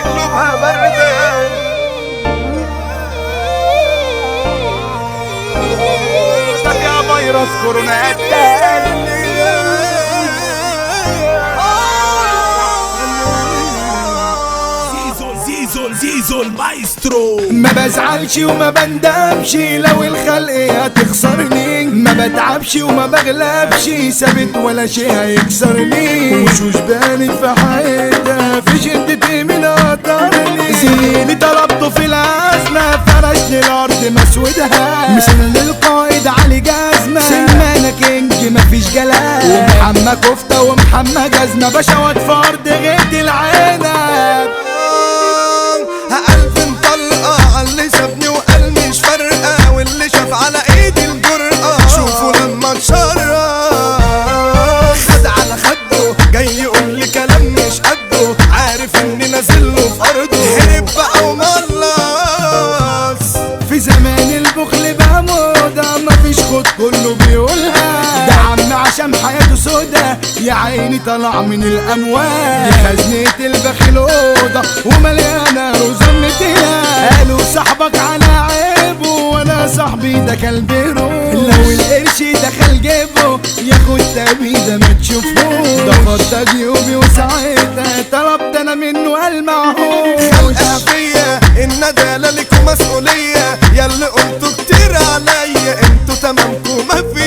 تقلبها بردة ده فيها فيروس كورونا زيزو زيزو زيزو المايسترو ما بزعلش وما بندمش لو الخلق هتخسرني ما بتعبش وما بغلبش ثابت ولا شيء هيكسرني وشوش بانت في حياتها في شدتي من قطرني زميلي طلبته في الأزمة فرش لي الأرض مسودها مثل للقائد علي جزمة سمانة كينج مفيش جلال ومحمى كفتة ومحمى جزمة بشوات فرد غيد العنب ألف طلقة عاللي سابني وقال مش فارقة واللي شاف على ايدي الجرأة شوفوا لما اتشرف خد على خده جاي يقول لي كلام مش قده عارف اني نازل له في ارضه هرب بقى وملص في زمان البخل بقى موضة مفيش خد كله بيقولها ده عم عشان حياته سودا يا عيني طلع من الأموال دي خزنة البخيل أوضة ومليانة رزم تيها قالوا صاحبك على عيبه وأنا صاحبي ده كلب روح لو القرش دخل جيبه ياخد تبيده ما تشوفوش ده فضى جيوبي وساعتها طلبت أنا منه قال معهوش خلقها فيا الندالة ليكوا مسؤولية يا اللي قلتوا كتير عليا انتوا تمامكوا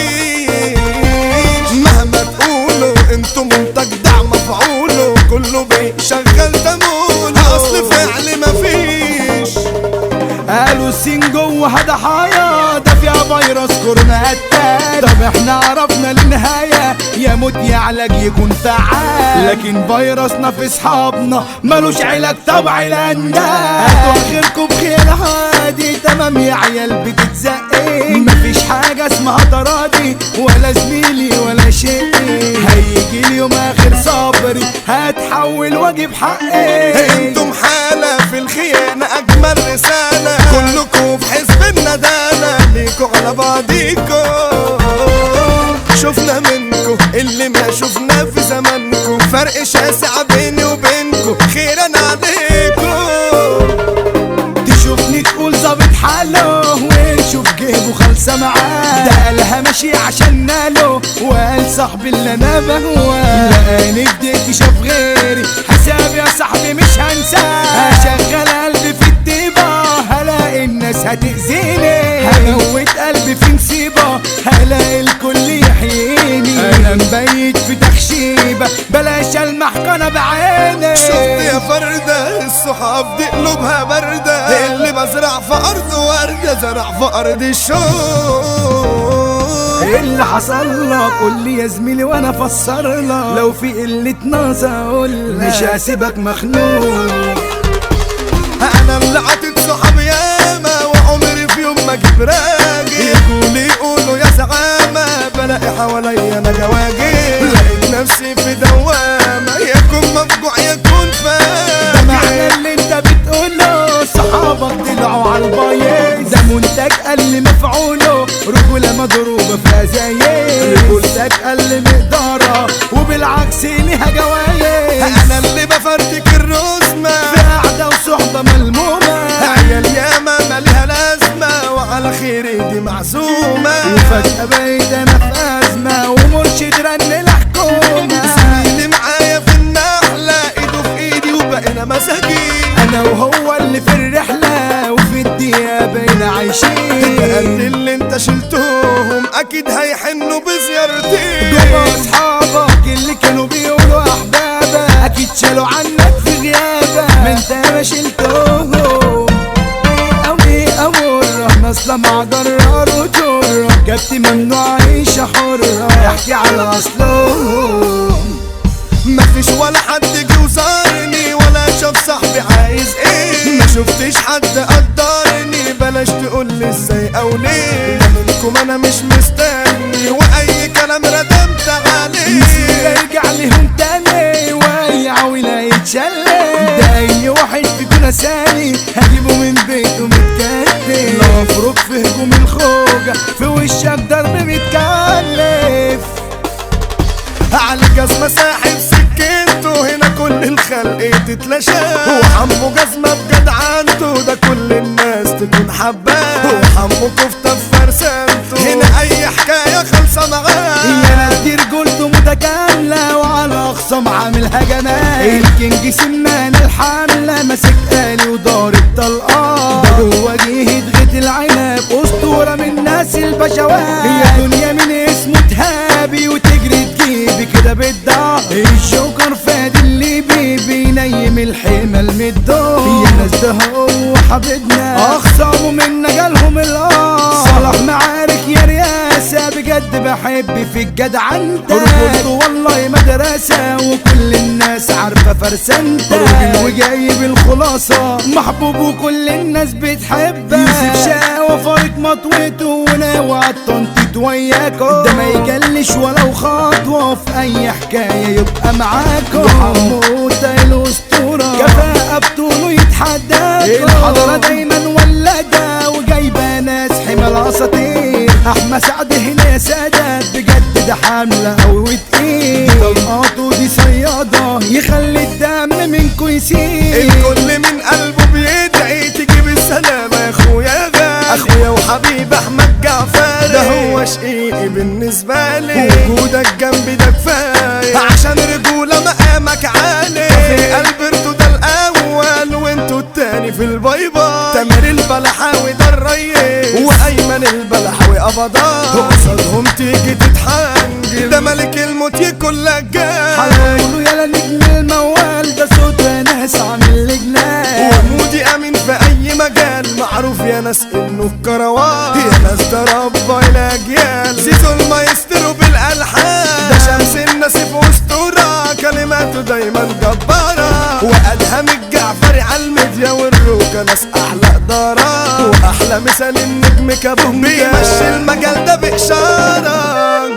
مفيش مهما تقولوا انتوا منتج دعم مفعوله كله بيشغل تموله اصل فعل مفيش قالوا السين جوه ضحايا ده فيها فيروس كورونا قتال طب احنا عرفنا النهاية يا موت يا علاج يكون فعال لكن فيروسنا في اصحابنا ملوش علاج طبع الاندال هاتوا اخركم بخير عادي تمام يا عيال بتتزقي مفيش حاجة اسمها تراضي ولا زميلي ولا شيء هيجي اليوم اخر صبري هتحول واجيب حقي انتم حالة في الخيانة اجمل رسالة كلكم في حزب الندالة ليكوا على بعضيكوا شفنا منكم اللي ما شفنا في زمانكم فرق شاسع بيني وبينكم خيرا عليكم تشوفني تقول ظابط حاله ونشوف جيبه خالصة معاه ده قالها ماشي عشان ناله وقال صاحبي اللي انا بهواه لقاني بديتي شاف غيري حسابي يا صاحبي مش هنساه هشغل قلبي في الطيبة هلاقي الناس هتأذيني هموت قلبي في مصيبة هلاقي الكل يحييني انا مبيت في تخشيبة بلاش المحكمة بعيني شفت يا فردة الصحاب دي قلوبها باردة اللي بزرع في أرض وردة زرع في أرض الشوق ايه اللي حصل لك قول لي يا زميلي وانا افسر لك لو في قلة ناس اقول لك مش هسيبك مخنوق انا اللي عطيت صحاب ياما وعمري في يوم ما اجيب راجل يقولوا يقولوا يا زعامة بلاقي حواليا انا جواجل لقيت نفسي في دوامة يكون مفجوع يكون ده معنى فاجر اللي انت بتقوله صحابك طلعوا على البايظ ده منتج قل مفعوله رجولة مضروبة في ازايز رجولتك قل مقدارها وبالعكس ليها جوايز انا اللي بفرتك الرسمة في قعدة وصحبة ملمومة عيال ياما مالها لازمة وعلى خيري دي معزومة وفجأة بقيت انا في ازمة ومرشد رن الحكومة زميلي معايا في النحلة ايده في ايدي وبقينا مساكين انا وهو اللي في الرحلة وفي الدقيقة بقينا قد عايشين اللي انت شلتهم اكيد هيحنوا بزيارتي دول اصحابك اللي كانوا بيقولوا احبابك اكيد شالوا عنك في غيابك ما انت ما شلتهم او ايه امر نصلة مع جرار وجرة جبت ممنوع عيشة حرة احكي على اصلهم مفيش ولا حد جه وزارني ولا شاف صاحبي عايز ايه ما شفتش حد قدرني بلاش تقولي ازاي او ليه ده منكم انا مش مستني واي كلام ردمت عليه نسيت ارجع لهم تاني ويا ولا يتشلل ده اي واحد فيكم نساني هجيبه من بيته متكتف لو افرك في هجوم الخوجة في وشك ضرب متكلف على الجزمة ساحب سكته هنا كل الخ الخلق تتلاشى وحمو جزمة بجدعنته ده كل الناس تكون حباه وحمو كفتة في فرسانته هنا اي حكاية خالصة معاه يا ناس دي رجولته متكاملة وعلى أقصى عاملها جمال الكينج سمان الحملة ماسك آلي ودار الطلقات ده جوه جهة غيت العنب أسطورة من ناس البشوات هي دنيا من اسمه تهابي وتجري تجيبي كده بالدار الجوكر فادي اللي بيبي نايم الحمل من الدور يا ناس ده هو حبيبنا أخصموا منا جالهم الآه صلاح معارك يا رياسة بجد بحب في الجدع انت رجولته والله مدرسة وكل الناس عارفة فرسانته راجل وجايب الخلاصة محبوب وكل الناس بتحبه يوسف شاوة فارق مطوته وناوي عالتنطيط وياكو ده ما يجلش ولو خطوة في أي حكاية يبقى معاكو حموتة الأسطورة كفاءة بطوله يتحداكو الحضرة دايما ولادة وجايبة ناس حمل اساطير احمد سعد هنا يا سادات بجد ده حملة قوي وتقيل طلقاته دي صيادة يخلي الدم منكو يسيل الكل من قلبه بيدعي تجيب السلامة يا اخويا يا غالي اخويا وحبيب احمد جعفر ده هو شقيقي بالنسبة لي وجودك جنبي ده كفاية عشان رجولة مقامك عالي في البرتو ده الاول وانتو التاني في البيضة تامر البلحاوي ده الريس وايمن البلحاوي ابضان قصادهم تيجي تتحنجل ده ملك الموت يكون لك جاي حلقوله يلا نجم الموال ده صوت ناس عامل لجنان ومودي امين في اي مجال معروف يا ناس انه الكروان يا ناس ده ربى الاجيال زيزو المايسترو بالالحان ده شمس النسيف واسطوره كلماته دايما جباره وادهم الجعفري على الميديا والروكه ناس احلى اداره واحلى مثال النجم كابونجا بيمشي المجال ده باشاره